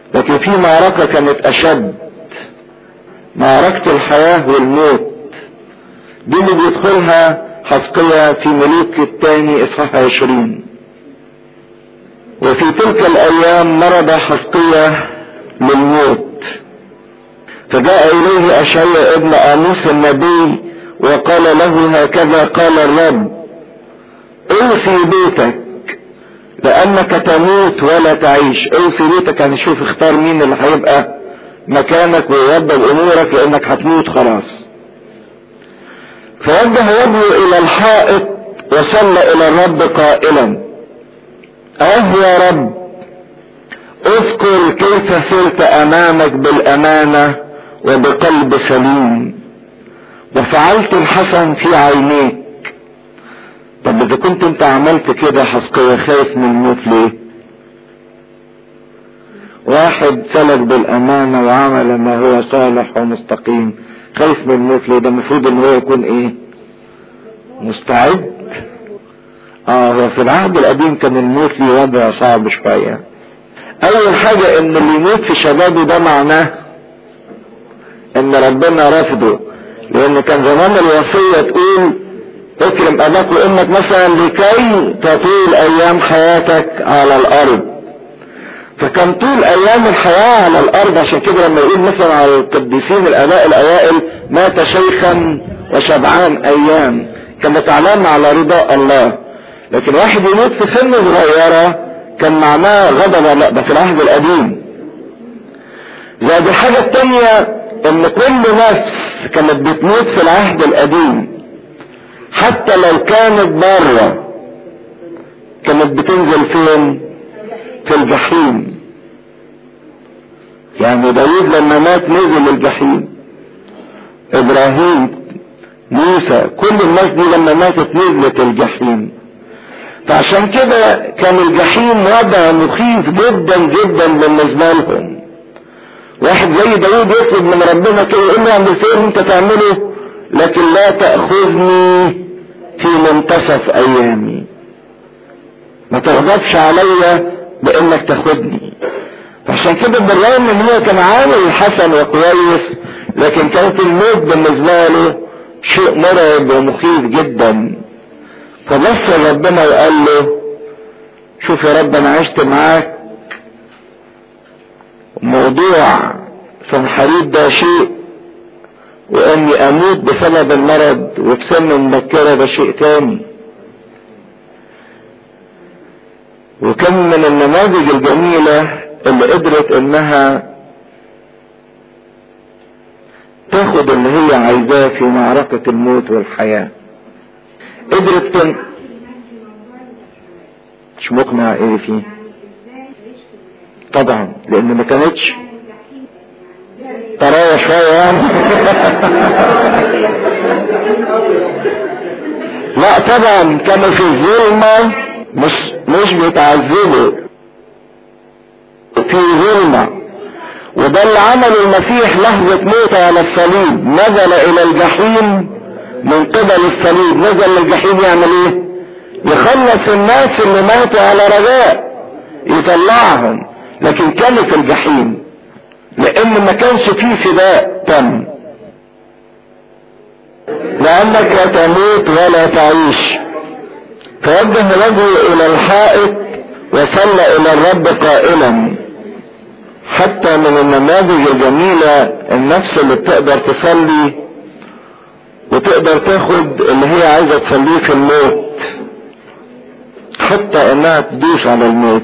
لكن في معركة كانت اشد معركة الحياة والموت دي اللي بيدخلها حسقية في ملوك الثاني اصحاح عشرين وفي تلك الايام مرض حسقية للموت فجاء اليه اشعيا ابن اموس النبي وقال له هكذا قال الرب اوصي بيتك لانك تموت ولا تعيش اوصي بيتك يعني شوف اختار مين اللي هيبقى مكانك ويوضب امورك لانك هتموت خلاص فوجه وجهه الى الحائط وصلى الى الرب قائلا اه يا رب اذكر كيف سرت امامك بالامانة وبقلب سليم وفعلت الحسن في عينيك طب اذا كنت انت عملت كده حسقية خايف من الموت ليه واحد سلك بالامانة وعمل ما هو صالح ومستقيم خايف من الموت ليه ده المفروض ان هو يكون ايه مستعد اه هو في العهد القديم كان الموت ليه وضع صعب شوية اول حاجة ان اللي يموت في شبابه ده معناه ان ربنا رفضه لان كان زمان الوصية تقول اكرم اباك وامك مثلا لكي تطول ايام حياتك على الارض فكان طول ايام الحياة على الارض عشان كده لما يقول مثلا على القديسين الاباء الاوائل مات شيخا وشبعان ايام كانت علامة على رضا الله لكن واحد يموت في سن صغيرة كان معناه غضب لا ده في العهد القديم زائد الحاجة التانية ان كل نفس كانت بتموت في العهد القديم حتى لو كانت بره كانت بتنزل فين في الجحيم يعني داود لما مات نزل الجحيم ابراهيم موسى كل الناس دي لما ماتت نزلت الجحيم فعشان كده كان الجحيم وضع مخيف جدا جدا بالنسبة لهم واحد زي داود يطلب من ربنا كده يقول له اعمل خير انت تعمله لكن لا تأخذني في منتصف ايامي ما تغضبش عليا بانك تاخدني عشان كده بالرغم ان هو كان عامل حسن وكويس لكن كانت الموت بالنسبة له شيء مرعب ومخيف جدا فبص ربنا وقال له شوف يا رب انا عشت معاك موضوع سنحريب ده شيء واني اموت بسبب المرض وفي سن مبكرة ده شيء تاني وكم من النماذج الجميلة اللي قدرت انها تاخد اللي هي عايزاه في معركة الموت والحياة قدرت تن... مش مقنع ايه فيه طبعا لان ما كانتش طراوة شوية يعني لا طبعا كانوا في الظلمة مش مش بيتعذبوا في ظلمة وده اللي عمله المسيح لحظة موته على الصليب نزل الى الجحيم من قبل الصليب نزل للجحيم يعمل ايه يخلص الناس اللي ماتوا على رجاء يطلعهم لكن كانوا في الجحيم لان ما كانش فيه فداء تم لانك تموت ولا تعيش فوجه وجهه الى الحائط وصلى الى الرب قائلا حتى من النماذج الجميلة النفس اللي بتقدر تصلي وتقدر تاخد اللي هي عايزة تصليه في الموت حتى انها تدوس على الموت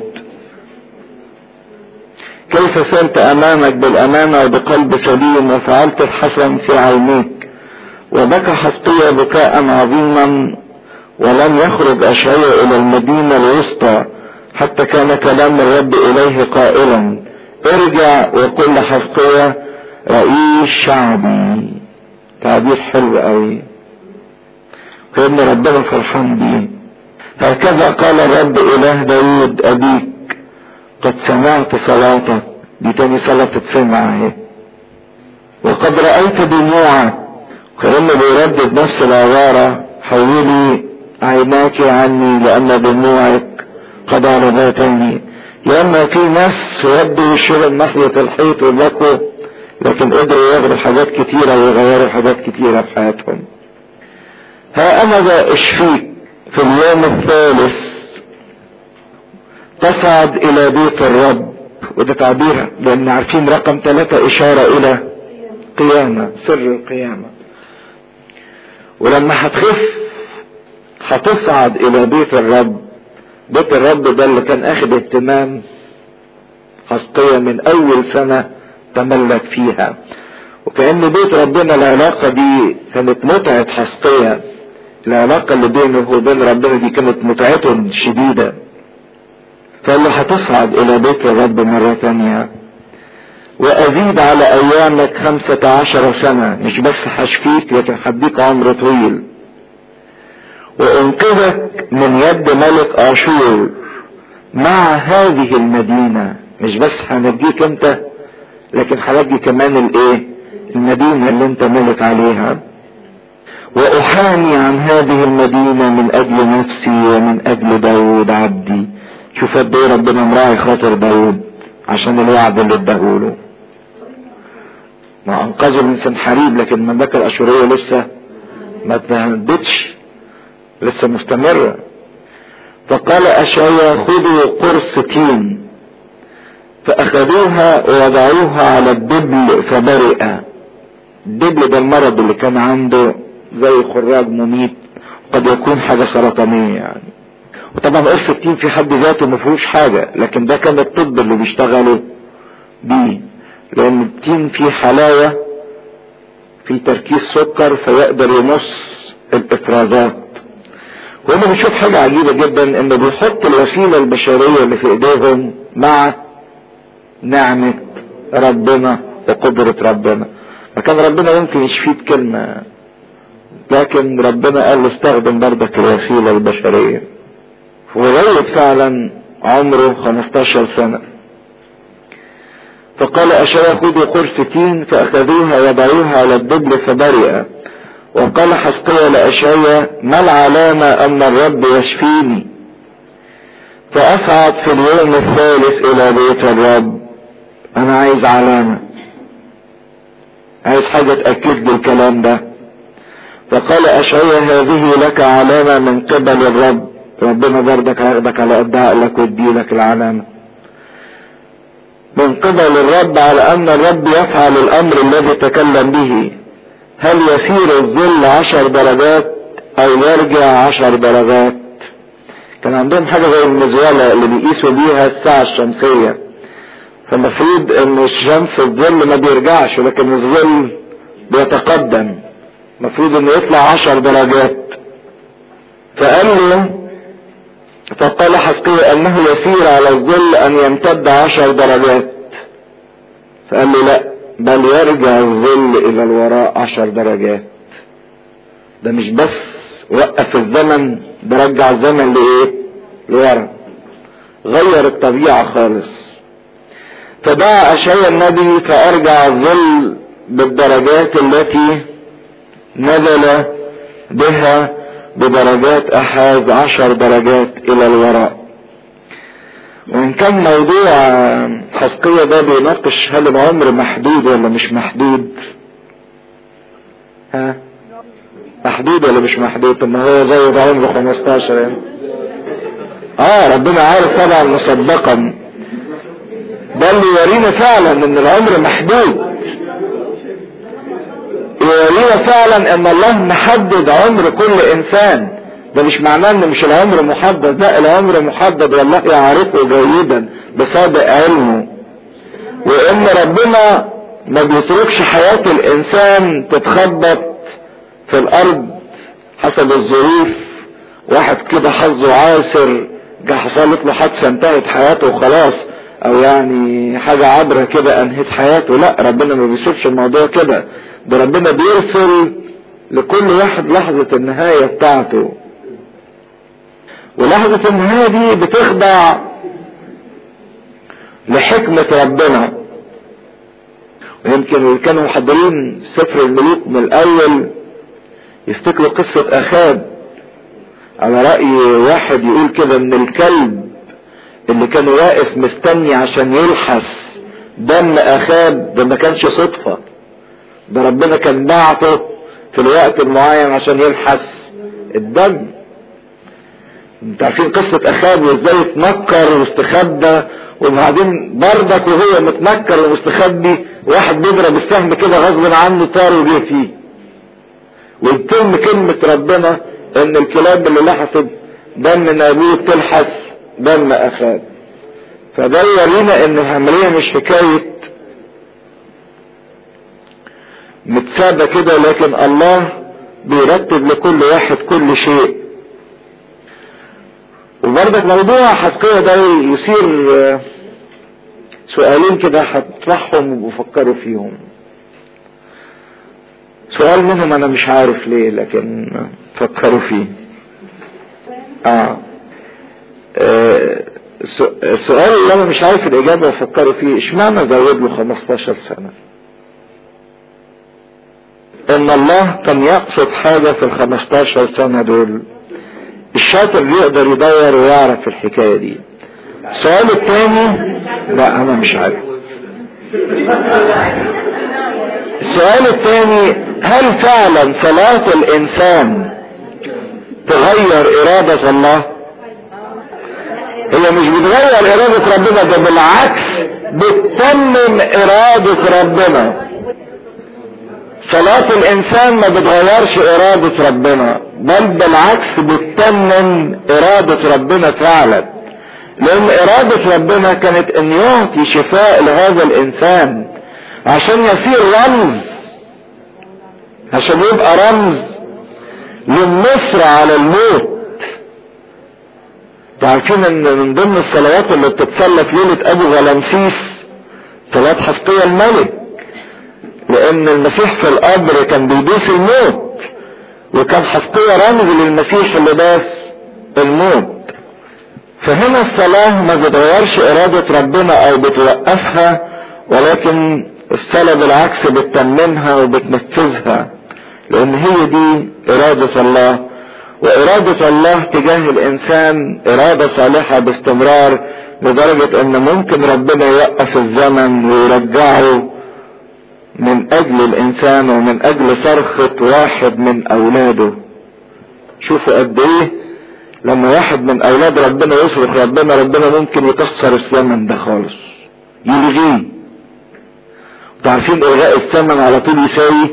كيف سرت امامك بالامانة وبقلب سليم وفعلت الحسن في عينيك وبكى حسقية بكاء عظيما ولم يخرج اشعياء الى المدينة الوسطى حتى كان كلام الرب اليه قائلا ارجع وقل لحسقية رئيس شعبي تعبير حلو قوي كأن ربنا فرحان بيه هكذا قال الرب اله داود ابيك قد سمعت صلاتك دي تاني صلاة تتسمع اهي وقد رأيت دموعك كأنه بيردد نفس العبارة حولي عيناك عني لأن دموعك قد عرضتني يا اما في ناس ودوا وشهم ناحية الحيط وبكوا لكن قدروا ياخدوا حاجات كتيرة ويغيروا حاجات كتيرة في حياتهم ها انا ذا اشفيك في اليوم الثالث تصعد الى بيت الرب وده تعبير لان عارفين رقم ثلاثة اشارة الى قيامة سر القيامة ولما هتخف هتصعد الى بيت الرب بيت الرب ده اللي كان اخد اهتمام حسقية من اول سنة تملك فيها وكأن بيت ربنا العلاقة دي كانت متعة حسقية العلاقة اللي بينه وبين ربنا دي كانت متعته شديدة فقال له هتصعد الى بيت الرب مرة تانية وازيد على ايامك خمسة عشر سنة مش بس هشفيك لكن هديك عمر طويل وانقذك من يد ملك اشور مع هذه المدينة مش بس هنجيك انت لكن هنجي كمان الايه المدينة اللي انت ملك عليها واحامي عن هذه المدينة من اجل نفسي ومن اجل داود عبدي شوف قد ايه ربنا مراعي خاطر داود عشان الوعد اللي اداهوله ما انقذه من سنحريب لكن المملكة الاشورية لسه ما تهدتش لسه مستمرة فقال اشعيا خذوا قرص تين فاخذوها ووضعوها على الدبل فبرئ الدبل ده المرض اللي كان عنده زي خراج مميت قد يكون حاجة سرطانية يعني وطبعا قرص التين في حد ذاته ما فيهوش حاجة لكن ده كان الطب اللي بيشتغلوا بيه لان التين فيه حلاوة في تركيز سكر فيقدر يمص الافرازات وهنا بنشوف حاجة عجيبة جدا انه بيحط الوسيلة البشرية اللي في ايديهم مع نعمة ربنا وقدرة ربنا فكان ربنا ممكن يشفيه بكلمة لكن ربنا قال له استخدم بردك الوسيلة البشرية وغير فعلا عمره 15 سنة فقال أشياء خذوا قرفتين فأخذوها وضعوها على الدبل فبرئ وقال حسقيا لأشعيا ما العلامة أن الرب يشفيني فأصعد في اليوم الثالث إلى بيت الرب أنا عايز علامة عايز حاجة تأكد لي الكلام ده فقال أشعيا هذه لك علامة من قبل الرب ربنا برضك هياخدك على قد عقلك ويديلك العلامة من قبل الرب على أن الرب يفعل الأمر الذي تكلم به هل يسير الظل عشر درجات أو يرجع عشر درجات كان عندهم حاجة زي المزولة اللي بيقيسوا بيها الساعة الشمسية فالمفروض ان الشمس الظل ما بيرجعش لكن الظل بيتقدم المفروض انه يطلع عشر درجات فقال له فقال حسقية انه يسير على الظل ان يمتد عشر درجات فقال له لا بل يرجع الظل الى الوراء عشر درجات ده مش بس وقف الزمن برجع الزمن لايه لورا غير الطبيعة خالص فدعا اشعيا النبي فارجع الظل بالدرجات التي نزل بها بدرجات احاز عشر درجات الى الوراء وان كان موضوع حسقية ده بيناقش هل العمر محدود ولا مش محدود ها محدود ولا مش محدود طب ما هو زي ده عمره 15 يعني اه ربنا عارف طبعا مسبقا ده اللي يورينا فعلا ان العمر محدود يورينا فعلا ان الله محدد عمر كل انسان ده مش معناه ان مش العمر محدد لا العمر محدد والله يعرفه جيدا بسابق علمه وان ربنا ما بيتركش حياة الانسان تتخبط في الارض حسب الظروف واحد كده حظه عاسر جه حصلت له حادثة انتهت حياته وخلاص او يعني حاجة عبرة كده انهت حياته لا ربنا ما بيسيبش الموضوع كده ده ربنا بيرسل لكل واحد لحظة النهاية بتاعته ولحظة النهاية دي بتخضع لحكمة ربنا ويمكن اللي كانوا محضرين سفر الملوك من الاول يفتكروا قصة اخاب على رأي واحد يقول كده ان الكلب اللي كان واقف مستني عشان يلحس دم اخاب ده ما كانش صدفة ده ربنا كان بعته في الوقت المعين عشان يلحس الدم انت عارفين قصة اخاب وازاي اتنكر واستخبى وبعدين بردك وهو متنكر ومستخبي واحد بيضرب السهم كده غصب عنه طار وجه فيه ويتم كلمة ربنا ان الكلاب اللي لحست دم نابوت تلحس دم اخاب فده يورينا ان العملية مش حكاية متسابة كده لكن الله بيرتب لكل واحد كل شيء وبرضك موضوع حسقية ده يثير سؤالين كده هطرحهم وفكروا فيهم سؤال منهم انا مش عارف ليه لكن فكروا فيه اه, آه. السؤال اللي انا مش عارف الاجابة وفكروا فيه اشمعنى زود له 15 سنة ان الله كان يقصد حاجة في ال 15 سنة دول الشاطر يقدر يدور ويعرف الحكاية دي السؤال الثاني لا انا مش عارف السؤال الثاني هل فعلا صلاة الانسان تغير ارادة الله هي مش بتغير ارادة ربنا ده بالعكس بتتمم ارادة ربنا صلاة الانسان ما بتغيرش ارادة ربنا بل بالعكس بتتمم ارادة ربنا فعلا لان ارادة ربنا كانت ان يعطي شفاء لهذا الانسان عشان يصير رمز عشان يبقى رمز للنصر على الموت تعرفين ان من ضمن الصلوات اللي بتتصلى في ليلة ابو غلامسيس صلاة حسقية الملك لان المسيح في القبر كان بيدوس الموت وكان حسقية رمز للمسيح اللي داس الموت فهنا الصلاة ما بتغيرش ارادة ربنا او بتوقفها ولكن الصلاة بالعكس بتتممها وبتنفذها لان هي دي ارادة الله وارادة الله تجاه الانسان ارادة صالحة باستمرار لدرجة ان ممكن ربنا يوقف الزمن ويرجعه من اجل الانسان ومن اجل صرخة واحد من اولاده شوفوا قد ايه لما واحد من اولاد ربنا يصرخ ربنا ربنا ممكن يكسر الزمن ده خالص يلغيه تعرفين الغاء الزمن على طول يساوي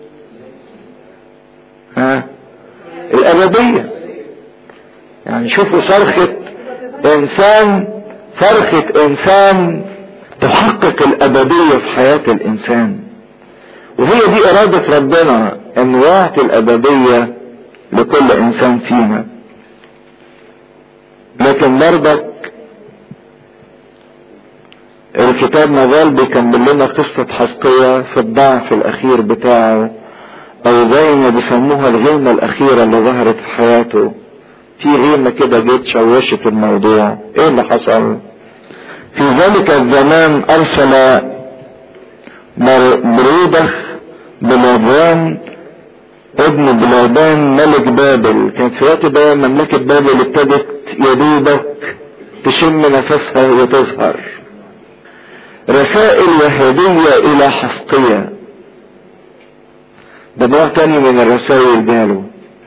ها الابدية يعني شوفوا صرخة انسان صرخة انسان تحقق الابدية في حياة الانسان وهي دي ارادة ربنا ان يعطي الابدية لكل انسان فينا لكن برضك الكتاب مازال بيكمل لنا قصة حسقية في الضعف الاخير بتاعه او زي ما بيسموها الغيمة الاخيرة اللي ظهرت في حياته في غيمة كده جت شوشت الموضوع ايه اللي حصل في ذلك الزمان ارسل برودخ بلابان ابن بلابان ملك بابل كانت في وقت ده مملكة بابل ابتدت يدوبك تشم نفسها وتظهر رسائل يهودية الى حسقية ده نوع تاني من الرسائل جاله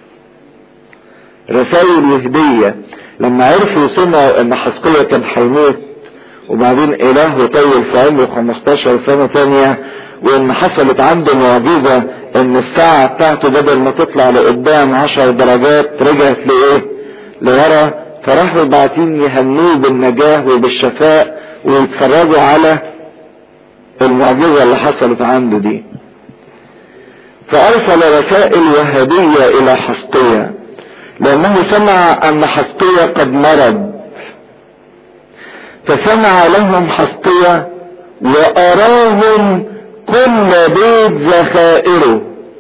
رسائل يهودية لما عرفوا سمعوا ان حسقية كان هيموت وبعدين اله طول في عمره 15 سنة تانية وان حصلت عنده معجزة ان الساعة بتاعته بدل ما تطلع لقدام 10 درجات رجعت لايه لورا فراحوا باعتين يهنوه بالنجاة وبالشفاء ويتفرجوا على المعجزة اللي حصلت عنده دي فارسل رسائل وهدية الى حسقية لانه سمع ان حسقية قد مرض فسمع لهم حسقية وأراهم كل بيت ذخائره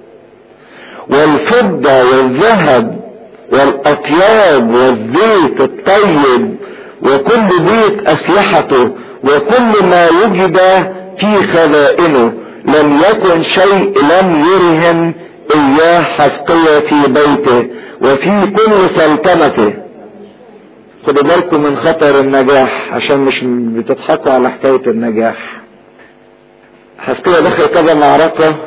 والفضة والذهب والأطياب والزيت الطيب وكل بيت أسلحته وكل ما وجد في خزائنه لم يكن شيء لم يرهم إياه حسقية في بيته وفي كل سلطنته خدوا بالكم من خطر النجاح عشان مش بتضحكوا على حكاية النجاح حسكية دخل كذا معركة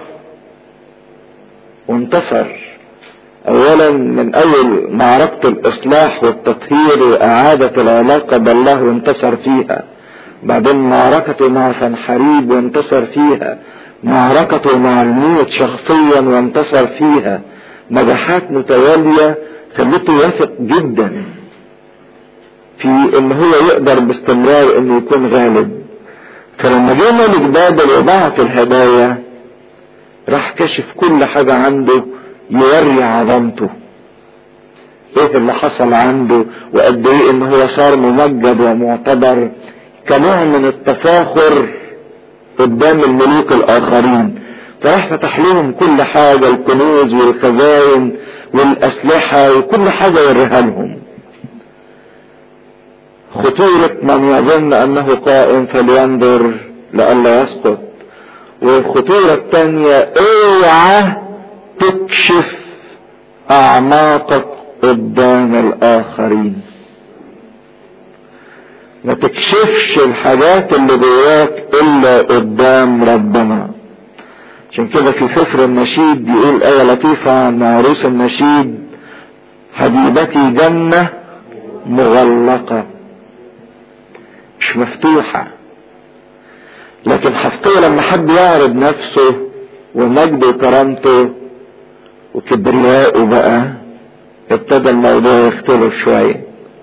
وانتصر اولا من اول معركة الاصلاح والتطهير واعادة العلاقة بالله وانتصر فيها بعدين معركته مع سنحريب وانتصر فيها معركته مع الموت شخصيا وانتصر فيها نجاحات متوالية خلته يثق جدا في ان هو يقدر باستمرار انه يكون غالب فلما جه ملك بابل وبعت الهدايا راح كشف كل حاجة عنده يوري عظمته ايه اللي حصل عنده وقد ايه ان هو صار ممجد ومعتبر كنوع من التفاخر قدام الملوك الاخرين فراح فتح لهم كل حاجة الكنوز والخزائن والاسلحة وكل حاجة وريها لهم خطورة من يظن انه قائم فلينظر لئلا يسقط والخطورة الثانية اوعى تكشف اعماقك قدام الاخرين ما تكشفش الحاجات اللي جواك الا قدام ربنا عشان كده في سفر النشيد يقول آية لطيفة عن عروس النشيد حبيبتي جنة مغلقة مش مفتوحة لكن حسقية لما حب يعرض نفسه ومجده وكرامته وكبرياءه بقى ابتدى الموضوع يختلف شوية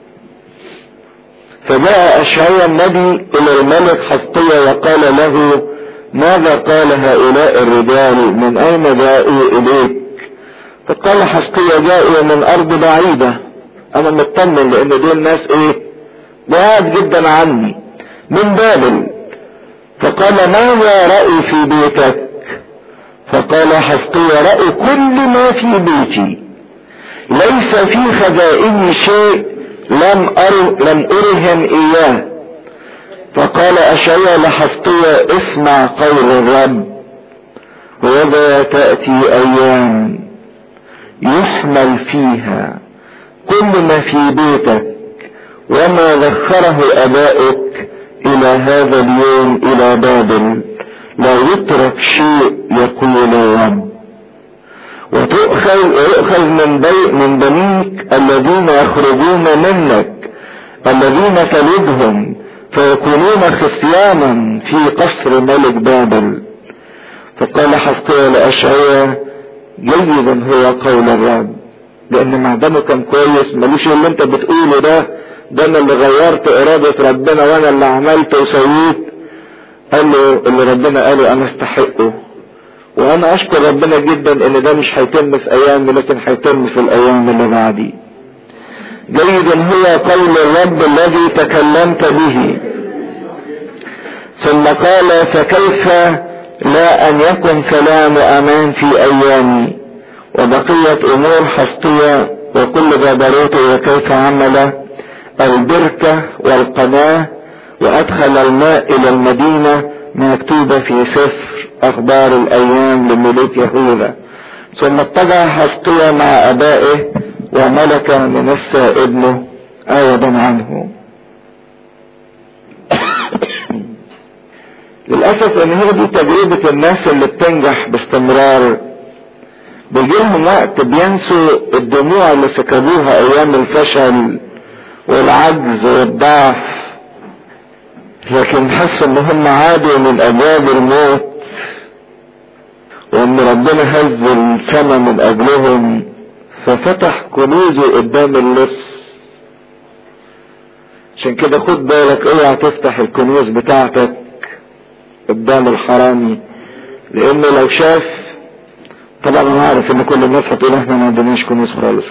فجاء أشعيا النبي إلى الملك حسقية وقال له ماذا قال هؤلاء الرجال من أين جاءوا إليك فقال حسقية جاءوا من أرض بعيدة أنا مطمن لأن دول ناس إيه بعاد جدا عني من بابل فقال ماذا رأوا في بيتك فقال حسقية رأوا كل ما في بيتي ليس في خزائني شيء لم أر لم أرهم إياه فقال أشعيا لحسقية اسمع قول الرب وذا تأتي أيام يحمل فيها كل ما في بيتك وما ذخره أبائك إلى هذا اليوم إلى بابل لا يترك شيء يقول الرب وتؤخذ ويؤخذ من بي من بنيك الذين يخرجون منك الذين تلدهم فيكونون خصيانا في قصر ملك بابل فقال حسقيا لأشعيا جيدا هو قول الرب لان معدنه كان كويس ملوش اللي انت بتقوله ده ده انا اللي غيرت ارادة ربنا وانا اللي عملت وسويت قال له اللي ربنا قاله انا استحقه وانا اشكر ربنا جدا ان ده مش هيتم في ايامي لكن هيتم في الايام اللي بعدي جيد هو قول الرب الذي تكلمت به ثم قال فكيف لا ان يكن سلام وامان في ايامي وبقية امور حسطية وكل جبروته وكيف عمل البركة والقناة وادخل الماء الى المدينة مكتوبة في سفر اخبار الايام لملوك يهوذا ثم اتبع حسقيا مع ابائه وملك منسى ابنه ايضا عنه للاسف ان هي دي تجربة الناس اللي بتنجح باستمرار بيجيلهم وقت بينسوا الدموع اللي سكبوها ايام الفشل والعجز والضعف لكن حسوا ان هم عادوا من ابواب الموت وان ربنا هز السما من اجلهم ففتح كنوزه قدام اللص عشان كده خد بالك اوعى تفتح الكنوز بتاعتك قدام الحرامي لانه لو شاف طبعا انا عارف ان كل الناس هتقول احنا ما عندناش كنوز خالص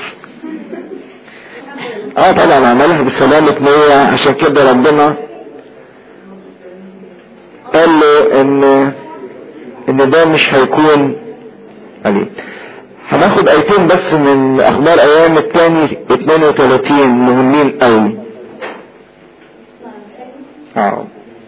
اه طبعا عملها بسلامة نية عشان كده ربنا قال له ان ان ده مش هيكون عليه هناخد ايتين بس من اخبار ايام التاني 32 مهمين قوي اه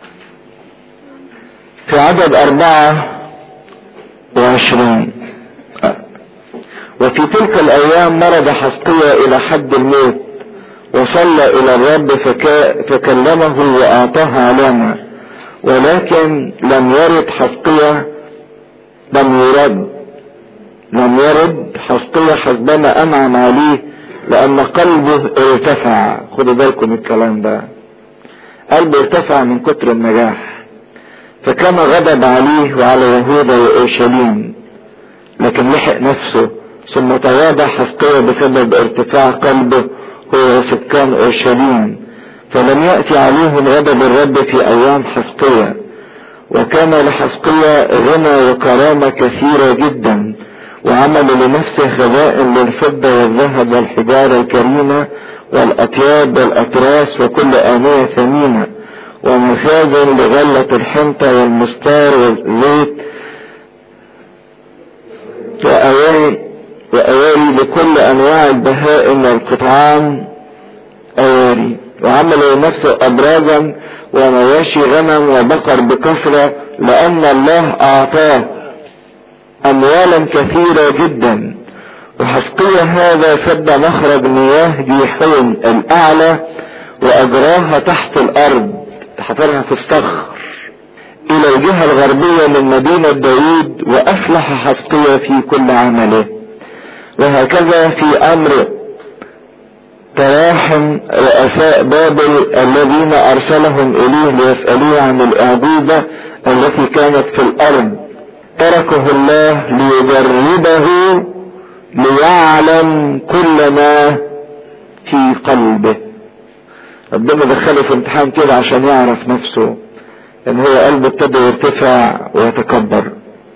في عدد اربعة وعشرين وفي تلك الايام مرض حسقية الى حد الموت وصلى الى الرب فكا فكلمه واعطاه علامة ولكن لم يرد حسقية لم يرد لم يرد حسقية حسبما انعم عليه لان قلبه ارتفع خدوا بالكم الكلام ده قلبه ارتفع من كتر النجاح فكان غضب عليه وعلى يهوذا واورشليم لكن لحق نفسه ثم تواضع حسقية بسبب ارتفاع قلبه هو سكان اورشليم فلم يأتي عليهم غضب الرب في ايام حسقية وكان لحسقية غنى وكرامة كثيرة جدا وعمل لنفسه خزائن للفضة والذهب والحجارة الكريمة والأطياب والأتراس وكل آنية ثمينة ومخازن لغلة الحنطة والمستار والزيت وأواني وأواني لكل أنواع البهائم والقطعان أواني وعمل لنفسه أبراجا ومواشي غنم وبقر بكثرة لأن الله أعطاه أموالا كثيرة جدا وحسقية هذا سد مخرج مياه جيحون الأعلى وأجراها تحت الأرض حفرها في الصخر إلى الجهة الغربية من مدينة داوود وأفلح حسقية في كل عمله وهكذا في أمر تراحم رؤساء بابل الذين أرسلهم إليه ليسألوه عن الأعجوبة التي كانت في الأرض تركه الله ليجربه ليعلم كل ما في قلبه ربنا دخله في امتحان كده عشان يعرف نفسه ان هو قلبه ابتدى يرتفع ويتكبر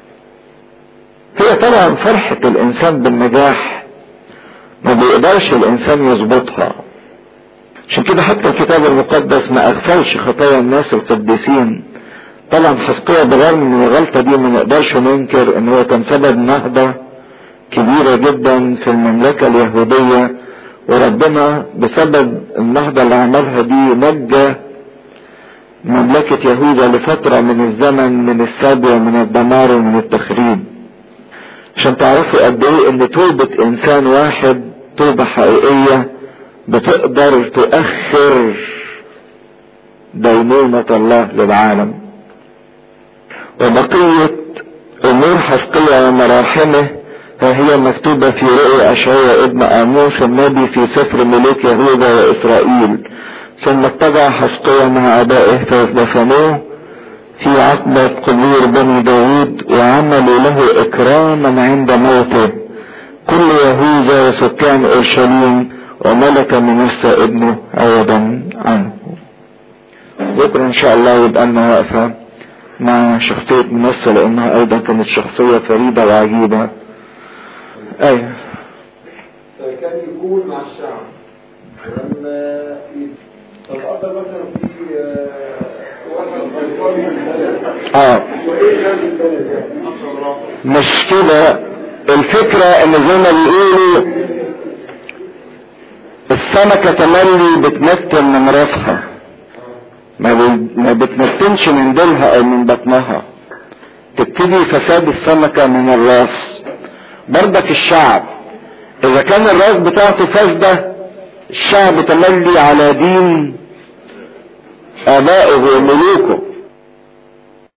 هي طبعا فرحة الانسان بالنجاح ما بيقدرش الانسان يظبطها عشان كده حتى الكتاب المقدس ما اغفلش خطايا الناس القديسين طبعا حسقية بالرغم من الغلطة دي ما نقدرش ننكر ان هو كان سبب نهضة كبيرة جدا في المملكة اليهودية وربنا بسبب النهضة اللي عملها دي نجى مملكة يهوذا لفترة من الزمن من السبي ومن الدمار ومن التخريب عشان تعرفوا قد ايه ان توبة انسان واحد توبة حقيقية بتقدر تؤخر دينونة الله للعالم وبقية امور حسقية ومراحمه فهي مكتوبة في رؤيا أشعياء ابن آموس النبي في سفر ملوك يهوذا وإسرائيل ثم اتبع حسقيا مع آبائه فدفنوه في عقبة قبور بني داود وعملوا له إكراما عند موته كل يهوذا وسكان أورشليم وملك منسى ابنه عوضا عنه بكرة إن شاء الله يبقى لنا واقفة مع شخصية منسى لأنها أيضا كانت شخصية فريدة وعجيبة ايوه فكان يكون مع الشعب لما فالأفضل مثلا في واحد غيطان من البلد اه وايه كان البلد يعني أفضل رافض مش كده الفكرة ان زي ما بيقولوا السمكة تملي بتنتن من راسها ما, بي... ما بتنتنش من ديلها او من بطنها تبتدي فساد السمكة من الراس برضك الشعب اذا كان الراس بتاعته فاسدة الشعب تملي على دين ابائه وملوكه